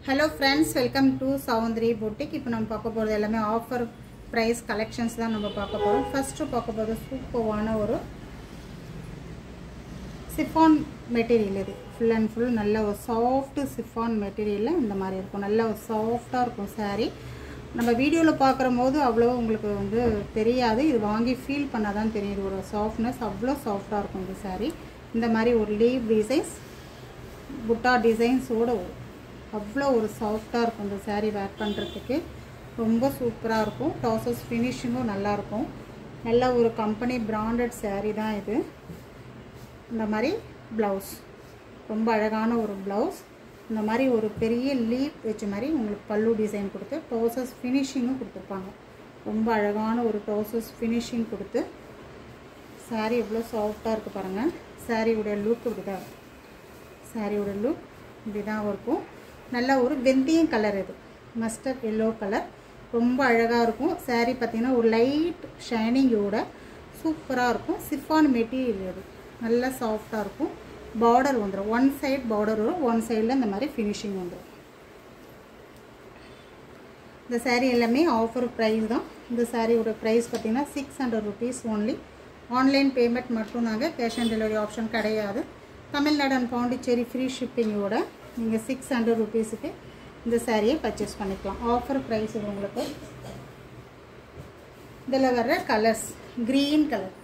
hello friends welcome to Soundari boutique இப்போ நம்ம பார்க்க போகிறது எல்லாமே ஆஃபர் ப்ரைஸ் கலெக்ஷன்ஸ் தான் நம்ம பார்க்க போகிறோம் ஃபஸ்ட்டு பார்க்க போகிறது சூப்பர்வான ஒரு சிஃபான் மெட்டீரியல் இது ஃபுல் அண்ட் ஃபுல் நல்ல ஒரு சாஃப்ட் சிஃபான் மெட்டீரியலில் இந்த மாதிரி இருக்கும் நல்ல ஒரு சாஃப்டாக இருக்கும் saree நம்ம வீடியோவில் பார்க்குற போது அவ்வளோ உங்களுக்கு வந்து தெரியாது இது வாங்கி ஃபீல் பண்ணால் தான் தெரியும் இது ஒரு சாஃப்ட்னஸ் அவ்வளோ சாஃப்டாக இருக்கும் இந்த saree இந்த மாதிரி ஒரு லீவ் டிசைன்ஸ் புட்டா டிசைன்ஸோட வரும் அவ்வளோ ஒரு சாஃப்டாக இருக்கும் இந்த saree வேர் பண்ணுறதுக்கு ரொம்ப சூப்பராக இருக்கும் டாசஸ் ஃபினிஷிங்கும் நல்லாயிருக்கும் நல்ல ஒரு கம்பெனி பிராண்டட் saree தான் இது இந்த மாதிரி ப்ளவுஸ் ரொம்ப அழகான ஒரு ப்ளவுஸ் இந்த மாதிரி ஒரு பெரிய லீப் வச்ச மாதிரி உங்களுக்கு பல்லு டிசைன் கொடுத்து டோசஸ் ஃபினிஷிங்கும் கொடுத்துருப்பாங்க ரொம்ப அழகான ஒரு டோசஸ் ஃபினிஷிங் கொடுத்து saree எவ்வளோ சாஃப்டாக இருக்குது பாருங்கள் சாரியோட லுக் இப்படி தான் சாரியோட லுக் இப்படி தான் இருக்கும் நல்ல ஒரு வெந்தயம் கலர் இது மஸ்டர்ட் எல்லோ கலர் ரொம்ப அழகாக இருக்கும் saree பார்த்தீங்கன்னா ஒரு லைட் ஷைனிங்கோட சூப்பராக இருக்கும் சிஃபான் மெட்டீரியல் இது நல்லா சாஃப்டாக இருக்கும் பார்டர் வந்துடும் ஒன் சைட் பார்டர் வரும் ஒன் சைடில் இந்த மாதிரி ஃபினிஷிங் வந்துடும் இந்த saree எல்லாமே ஆஃபர் ப்ரைஸ் தான் இந்த சாரியோட ப்ரைஸ் பார்த்தீங்கன்னா six hundred rupees only online payment மட்டும்தாங்க கேஷ் ஆன் டெலிவரி ஆப்ஷன் கிடையாது தமிழ்நாடு அண்ட் பாண்டிச்சேரி ஃப்ரீ ஷிப்பிங்கோட நீங்கள் சிக்ஸ் ஹண்ட்ரட் ருபீஸுக்கு இந்த சாரியை பர்ச்சேஸ் பண்ணிக்கலாம் ஆஃபர் ப்ரைஸ் இது உங்களுக்கு இதில் வர்ற கலர்ஸ் க்ரீன் கலர்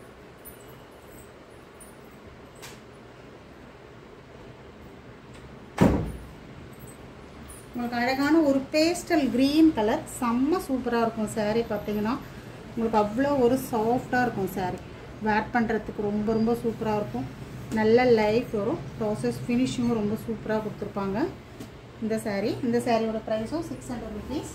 உங்களுக்கு அழகான ஒரு பேஸ்டல் க்ரீன் கலர் செம்ம சூப்பராக இருக்கும் saree பார்த்தீங்கன்னா உங்களுக்கு அவ்வளோ ஒரு சாஃப்டாக இருக்கும் saree வேர் பண்ணுறதுக்கு ரொம்ப ரொம்ப சூப்பராக இருக்கும் நல்ல லைஃப் வரும் ப்ராசஸ் ஃபினிஷிங்கும் ரொம்ப சூப்பராக கொடுத்துருப்பாங்க இந்த saree இந்த சாரியோட ப்ரைஸும் சிக்ஸ் ஹண்ட்ரட் ருபீஸ்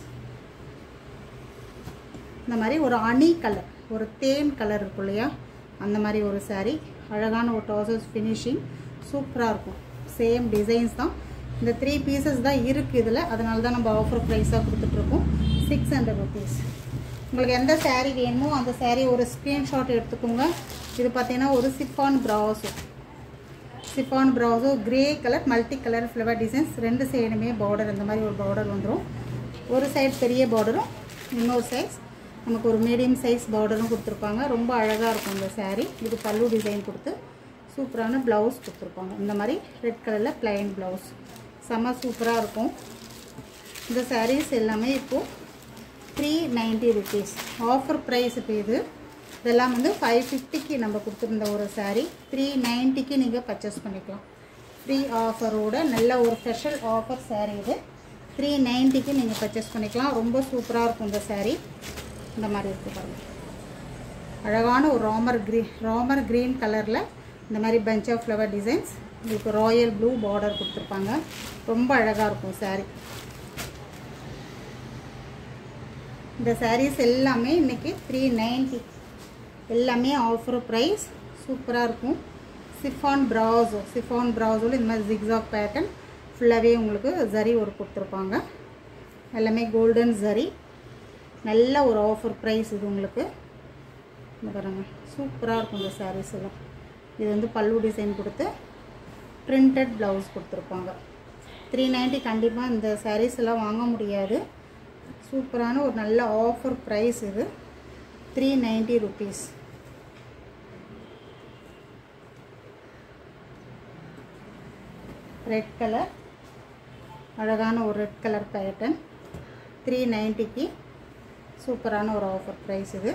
இந்த மாதிரி ஒரு அணி கலர் ஒரு தேன் கலர் இருக்கும் இல்லையா அந்த மாதிரி ஒரு saree அழகான ஒரு டாசஸ் ஃபினிஷிங் சூப்பராக இருக்கும் சேம் டிசைன்ஸ் தான் இந்த த்ரீ பீசஸ் தான் இருக்குது இதில் அதனால தான் நம்ம ஆஃபர் ப்ரைஸாக கொடுத்துட்ருக்கோம் சிக்ஸ் ஹண்ட்ரட் ருபீஸ் உங்களுக்கு எந்த saree வேணுமோ அந்த saree ஒரு ஸ்க்ரீன்ஷாட் எடுத்துக்கோங்க இது பார்த்தீங்கன்னா ஒரு chiffon brasso chiffon brasso grey colour multi colour flower designs ரெண்டு சைடுமே பார்டர் இந்த மாதிரி ஒரு பார்டர் வந்துடும் ஒரு சைடு பெரிய பார்டரும் இன்னொரு சைஸ் நமக்கு ஒரு மீடியம் சைஸ் பார்டரும் கொடுத்துருப்பாங்க ரொம்ப அழகாக இருக்கும் இந்த saree இது பல்லு டிசைன் கொடுத்து சூப்பரான ப்ளவுஸ் கொடுத்துருப்பாங்க இந்த மாதிரி ரெட் கலரில் ப்ளைன் ப்ளவுஸ் செம்ம சூப்பராக இருக்கும் இந்த sarees எல்லாமே இப்போது three ninety rupees offer price இப்போ இது இதெல்லாம் வந்து ஃபைவ் ஃபிஃப்டிக்கு நம்ம கொடுத்துருந்த ஒரு saree த்ரீ நைன்ட்டிக்கு நீங்கள் பர்ச்சேஸ் பண்ணிக்கலாம் ஃப்ரீ ஆஃபரோட நல்ல ஒரு ஸ்பெஷல் ஆஃபர் saree இது த்ரீ நைன்ட்டிக்கு நீங்கள் பர்ச்சேஸ் பண்ணிக்கலாம் ரொம்ப சூப்பராக இருக்கும் இந்த saree இந்த மாதிரி இருக்குது பாருங்கள் அழகான ஒரு ராமர் க்ரீன் ராமர் க்ரீன் கலரில் இந்த மாதிரி பஞ்ச் ஆஃப் ஃப்ளவர் டிசைன்ஸ் உங்களுக்கு ராயல் ப்ளூ பார்டர் கொடுத்துருப்பாங்க ரொம்ப அழகாக இருக்கும் saree இந்த sarees எல்லாமே இன்றைக்கி த்ரீ நைன்ட்டி எல்லாமே ஆஃபர் ப்ரைஸ் சூப்பராக இருக்கும் சிஃபான் ப்ராஸோ சிஃபான் ப்ராஸோவில் இந்த மாதிரி ஜிக்ஸாக் பேட்டர்ன் ஃபுல்லாகவே உங்களுக்கு ஜரி ஒரு கொடுத்துருப்பாங்க எல்லாமே கோல்டன் ஜரி நல்ல ஒரு ஆஃபர் ப்ரைஸ் இது உங்களுக்கு இந்த பாருங்க சூப்பராக இருக்கும் இந்த sarees எல்லாம் இது வந்து பல்லு டிசைன் கொடுத்து பிரிண்டட் ப்ளவுஸ் கொடுத்துருப்பாங்க த்ரீ நைன்ட்டி கண்டிப்பாக இந்த sarees எல்லாம் வாங்க முடியாது சூப்பரான ஒரு நல்ல ஆஃபர் ப்ரைஸ் இது three ninety rupees red colour அழகான ஒரு ரெட் கலர் பேட்டர்ன் த்ரீ நைன்ட்டிக்கு சூப்பரான ஒரு ஆஃபர் ப்ரைஸ் இது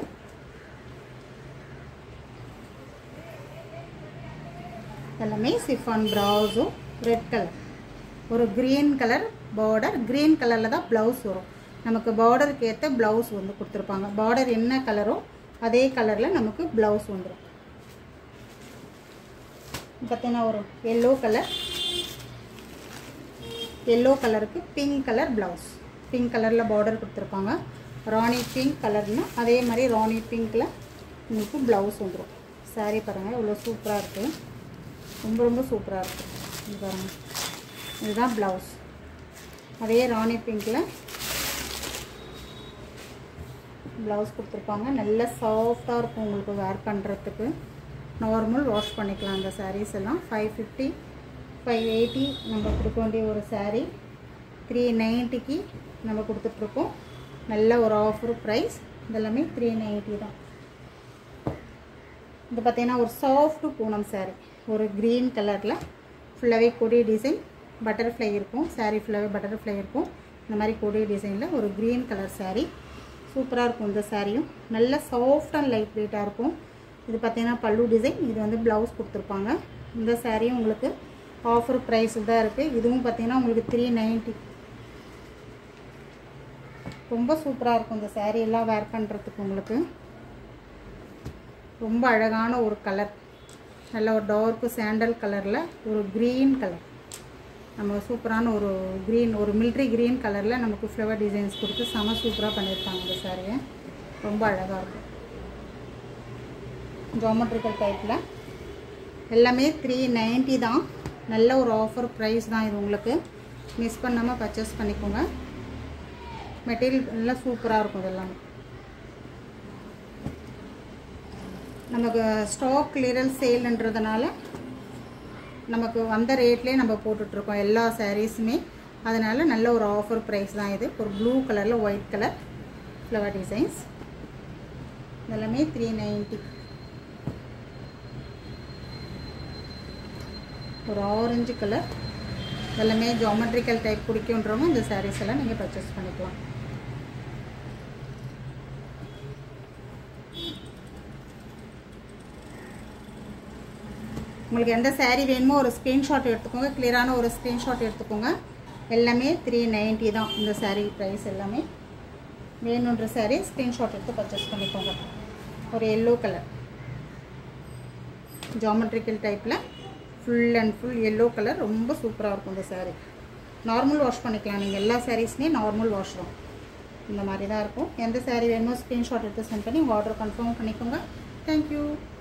எல்லாமே சிஃபான் ப்ரௌஸும் ரெட் கலர் ஒரு க்ரீன் கலர் பார்டர் க்ரீன் கலரில் தான் ப்ளவுஸ் வரும் நமக்கு பார்டருக்கு ஏற்ற ப்ளவுஸ் வந்து கொடுத்துருப்பாங்க பார்டர் என்ன கலரோ அதே கலரில் நமக்கு ப்ளவுஸ் வந்துடும் பார்த்தீங்கன்னா ஒரு எல்லோ கலர் எல்லோ கலருக்கு பிங்க் கலர் ப்ளவுஸ் பிங்க் கலரில் பார்டர் கொடுத்துருப்பாங்க ராணி பிங்க் கலர்னால் அதே மாதிரி ராணி பிங்க்கில் உங்களுக்கு ப்ளவுஸ் வந்துடும் saree பாருங்கள் இவ்வளோ சூப்பராக இருக்குது ரொம்ப ரொம்ப சூப்பராக இருக்குது இது பாருங்கள் இதுதான் ப்ளவுஸ் அதே ராணி பிங்க்கில் ப்ளவுஸ் கொடுத்துருப்பாங்க நல்ல சாஃப்டாக இருக்கும் உங்களுக்கு வேர் பண்ணுறதுக்கு நார்மல் வாஷ் பண்ணிக்கலாம் அந்த sarees எல்லாம் ஃபைவ் ஃபிஃப்டி ஃபைவ் எயிட்டி நம்ம கொடுக்க வேண்டிய ஒரு saree த்ரீ நைன்ட்டிக்கு நம்ம கொடுத்துட்ருக்கோம் நல்ல ஒரு ஆஃபர் ப்ரைஸ் இதெல்லாமே த்ரீ நைன்ட்டி தான் இது பார்த்தீங்கன்னா ஒரு சாஃப்ட் பூனம் saree ஒரு க்ரீன் கலரில் ஃபுல்லாகவே கொடி டிசைன் பட்டர்ஃப்ளை இருக்கும் saree ஃபுல்லாகவே பட்டர்ஃப்ளை இருக்கும் இந்த மாதிரி கொடி டிசைனில் ஒரு க்ரீன் கலர் saree சூப்பராக இருக்கும் இந்த சாரியும் நல்ல சாஃப்ட் அண்ட் லைட் வெயிட்டாக இருக்கும் இது பார்த்தீங்கன்னா பல்லு டிசைன் இது வந்து ப்ளவுஸ் கொடுத்துருப்பாங்க இந்த சாரியும் உங்களுக்கு ஆஃபர் ப்ரைஸ் தான் இருக்குது இதுவும் பார்த்தீங்கன்னா உங்களுக்கு த்ரீ நைன்ட்டி ரொம்ப சூப்பராக இருக்கும் இந்த saree எல்லாம் வேர் பண்ணுறதுக்கு உங்களுக்கு ரொம்ப அழகான ஒரு கலர் நல்ல ஒரு டார்க்கு சாண்டல் கலரில் ஒரு க்ரீன் கலர் நம்ம சூப்பரான ஒரு க்ரீன் ஒரு மில்ட்ரி க்ரீன் கலரில் நமக்கு ஃப்ளவர் டிசைன்ஸ் கொடுத்து செம சூப்பராக பண்ணியிருக்காங்க இந்த சாரியை ரொம்ப அழகாக இருக்கும் ஜாமெட்ரிக்கல் டைப்பில் எல்லாமே த்ரீ நைன்ட்டி தான் நல்ல ஒரு ஆஃபர் ப்ரைஸ் தான் இது உங்களுக்கு மிஸ் பண்ணாமல் பர்ச்சேஸ் பண்ணிக்கோங்க மெட்டீரியல் எல்லாம் சூப்பராக இருக்கும் இதெல்லாமே நமக்கு ஸ்டாக் கிளியரன்ஸ் சேல்ன்றதுனால நமக்கு வந்த ரேட்லேயே நம்ம போட்டுட்ருக்கோம் எல்லா சாரீஸுமே அதனால் நல்ல ஒரு ஆஃபர் ப்ரைஸ் தான் இது ஒரு ப்ளூ கலரில் ஒயிட் கலர் ஃப்ளவர் டிசைன்ஸ் இதெல்லாமே த்ரீ நைன்ட்டி ஒரு ஆரஞ்சு கலர் இதெல்லாமே ஜாமெட்ரிக்கல் டைப் பிடிக்குன்றவங்க இந்த சாரீஸ் எல்லாம் நீங்கள் பர்ச்சேஸ் பண்ணிக்கலாம் உங்களுக்கு எந்த saree வேணுமோ ஒரு ஸ்க்ரீன்ஷாட் எடுத்துக்கோங்க கிளியரான ஒரு ஸ்க்ரீன்ஷாட் எடுத்துக்கோங்க எல்லாமே த்ரீ நைன்ட்டி தான் இந்த saree ப்ரைஸ் எல்லாமே வேணுன்ற saree ஸ்க்ரீன்ஷாட் எடுத்து பர்ச்சேஸ் பண்ணிக்கோங்க ஒரு எல்லோ கலர் ஜாமெட்ரிக்கல் டைப்பில் full and full yellow colour ரொம்ப சூப்பராக இருக்கும் இந்த saree நார்மல் வாஷ் பண்ணிக்கலாம் நீங்கள் எல்லா சாரீஸுமே நார்மல் வாஷ் தான் இந்த மாதிரி தான் இருக்கும் எந்த saree வேணுமோ ஸ்க்ரீன்ஷாட் எடுத்து சென்ட் பண்ணி உங்கள் ஆர்டர் கன்ஃபார்ம் பண்ணிக்கோங்க தேங்க்யூ